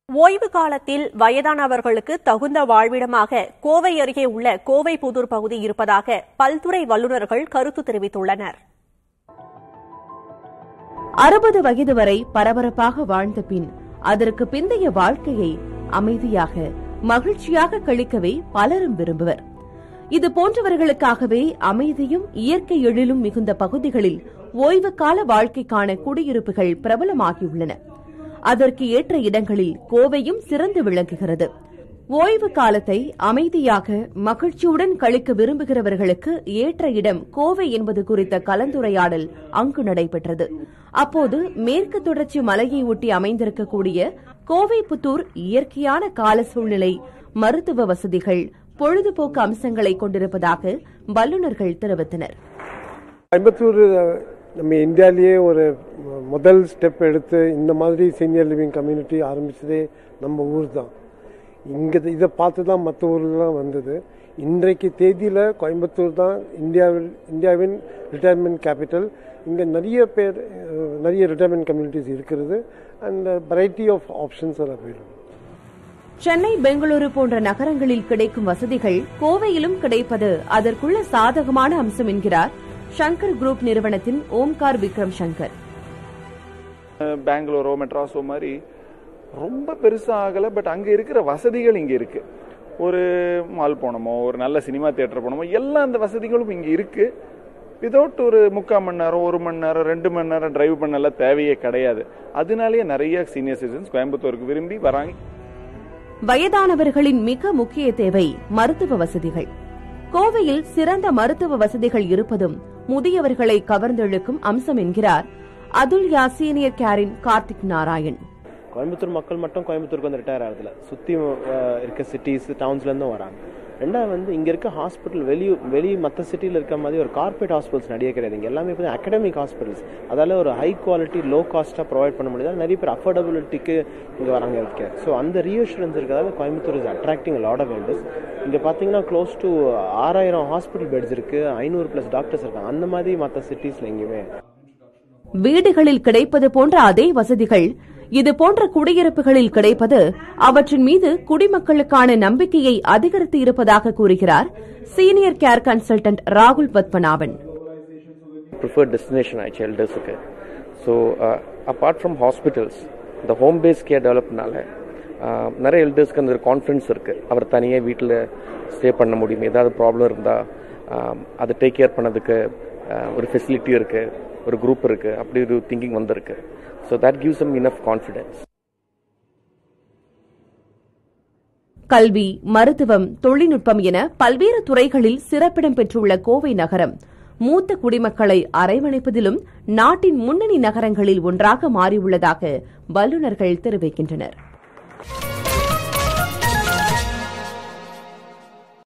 ஓய்வு காலத்தில் வயதானவர்களுக்கு தகுந்த வாழ்விடமாக கோவை அருகே உள்ள கோவை புதூர் பகுதி இருப்பதாக பல்துறை வல்லுநர்கள் கருத்து தெரிவித்துள்ளனர் அறுபது வயது வரை பரபரப்பாக வாழ்ந்த பின் அதற்கு பிந்தைய வாழ்க்கையை அமைதியாக மகிழ்ச்சியாக கழிக்கவே பலரும் விரும்புவர் இது போன்றவர்களுக்காகவே அமைதியும் இயற்கை எழிலும் மிகுந்த பகுதிகளில் ஓய்வு கால வாழ்க்கைக்கான குடியிருப்புகள் பிரபலமாகியுள்ளன அதற்கு ஏற்ற இடங்களில் கோவையும் சிறந்து விளங்குகிறது ஓய்வு காலத்தை அமைதியாக மகிழ்ச்சியுடன் கழிக்க விரும்புகிறவர்களுக்கு ஏற்ற இடம் கோவை என்பது குறித்த கலந்துரையாடல் அங்கு நடைபெற்றது அப்போது மேற்கு தொடர்ச்சி மலையை ஒட்டி அமைந்திருக்கக்கூடிய கோவை புத்தூர் இயற்கையான கால சூழ்நிலை மருத்துவ வசதிகள் பொழுதுபோக்கு அம்சங்களை கொண்டிருப்பதாக வல்லுநர்கள் தெரிவித்தனர் கோயம்புத்தூர் நம்ம இந்தியாவிலேயே ஒரு முதல் ஸ்டெப் எடுத்து இந்த மாதிரி சீனியர் லிவிங் கம்யூனிட்டி ஆரம்பிச்சதே நம்ம ஊர் தான் இங்கே இதை பார்த்து தான் மற்ற ஊர்லாம் வந்தது இன்றைக்கு தேதியில் கோயம்புத்தூர் தான் இந்தியாவில் இந்தியாவின் ரிட்டையர்மெண்ட் கேபிட்டல் இங்கே நிறைய பேர் அஹ், நிறைய ரிட்டையர்மெண்ட் கம்யூனிட்டிஸ் இருக்கிறது and variety of options are available Chennai Bengaluru போன்ற நகரங்களில் கிடைக்கும் வசதிகள் கோவையிலும் கிடைப்பது அதற்குள்ள சாதகமான அம்சம் என்கிறார் சங்கர் குரூப் நிறுவனத்தின் ஓம்கார் விக்ரம் சங்கர் பெங்களூரோ மெட்ராஸோ மாதிரி ரொம்ப பெருசாக ஆகலை பட் அங்கே இருக்கிற வசதிகள் இங்கே இருக்கு ஒரு மால் போனோமோ ஒரு நல்ல சினிமா தியேட்டர் போனோமோ எல்லா அந்த வசதிகளும் இங்கே இருக்கு விதவுட் ஒரு முக்கால் மணி நேரம் ஒரு மணி நேரம் ரெண்டு மணி நேரம் டிரைவ் பண்ணலாம் தேவையே கிடையாது அதனாலேயே நிறைய சீனியர் சிட்டிசன்ஸ் கோயம்புத்தூருக்கு விரும்பி வராங்க வயதானவர்களின் மிக முக்கிய தேவை மருத்துவ வசதிகள் கோவையில் சிறந்த மருத்துவ வசதிகள் இருப்பதும் முதியவர்களை கவர்ந்தெழுக்கும் அம்சம் என்கிறார் அதுல்யா சீனியர் கேரின் கார்த்திக் நாராயண் கோயம்புத்தூர் மக்கள் மட்டும் கோயம்புத்தூருக்கு வந்து ரிட்டையர் ஆகிறதுல சுற்றி இருக்க சிட்டிஸ் டவுன்ஸ்லேருந்தும் வராங்க ரெண்டாவது வந்து இங்கே இருக்க ஹாஸ்பிட்டல் வெளி வெளி மற்ற சிட்டியில் இருக்க மாதிரி ஒரு கார்பரேட் ஹாஸ்பிட்டல்ஸ் நிறைய கிடையாது இங்கே எல்லாமே இப்போ அகடமிக் ஹாஸ்பிட்டல்ஸ் அதால ஒரு ஹை குவாலிட்டி லோ காஸ்ட்டாக ப்ரொவைட் பண்ண முடியாது நிறைய பேர் அஃபோர்டபிலிட்டிக்கு இங்கே வராங்க ஹெல்த் கேர் ஸோ அந்த ரீஅஷூரன்ஸ் இருக்கிறதால Coimbatore is attracting lot of elders இங்கே பார்த்தீங்கன்னா க்ளோஸ் டு ஆறாயிரம் ஹாஸ்பிட்டல் பெட்ஸ் இருக்குது ஐநூறு ப்ளஸ் டாக்டர்ஸ் இருக்காங்க அந்த மாதிரி மற்ற சிட்டிஸில் எங்கேயுமே வீடுகளில் கிடைப்பது போன்ற அதே வசதிகள் இது போன்ற குடியிருப்புகளில் கிடைப்பது அவற்றின் மீது குடிமக்களுக்கான நம்பிக்கையை அதிகரித்து இருப்பதாக கூறுகிறார் சீனியர் கேர் கன்சல்டன்ட் ராகுல் பத்மநாபன் ப்ரிஃபர்ட் டெஸ்டினேஷன் ஆயிடுச்சு எல்டர்ஸுக்கு ஸோ அப்பார்ட் ஃப்ரம் ஹாஸ்பிட்டல்ஸ் இந்த ஹோம் பேஸ் கேர் டெவலப்னால நிறைய எல்டர்ஸ்க்கு அந்த கான்ஃபிடன்ஸ் இருக்குது அவர் தனியாக வீட்டில் ஸ்டே பண்ண முடியும் ஏதாவது ப்ராப்ளம் இருந்தால் அதை டேக் கேர் பண்ணதுக்கு ஆஹ், ஒரு ஃபெசிலிட்டி இருக்குது ஒரு குரூப் இருக்குது அப்படி ஒரு திங்கிங் வந்திருக்கு so that gives um enough confidence கல்வி மருத்துவம் தொழில்நுட்பம் என பல்வேறு துறைகளில் சிறப்பிடம் பெற்றுள்ள கோவை நகரம் மூத்த குடிமக்களை அரவணைப்பதிலும் நாட்டின் முன்னணி நகரங்களில் ஒன்றாக மாறியுள்ளதாக வல்லுநர்கள் தெரிவிக்கின்றனர்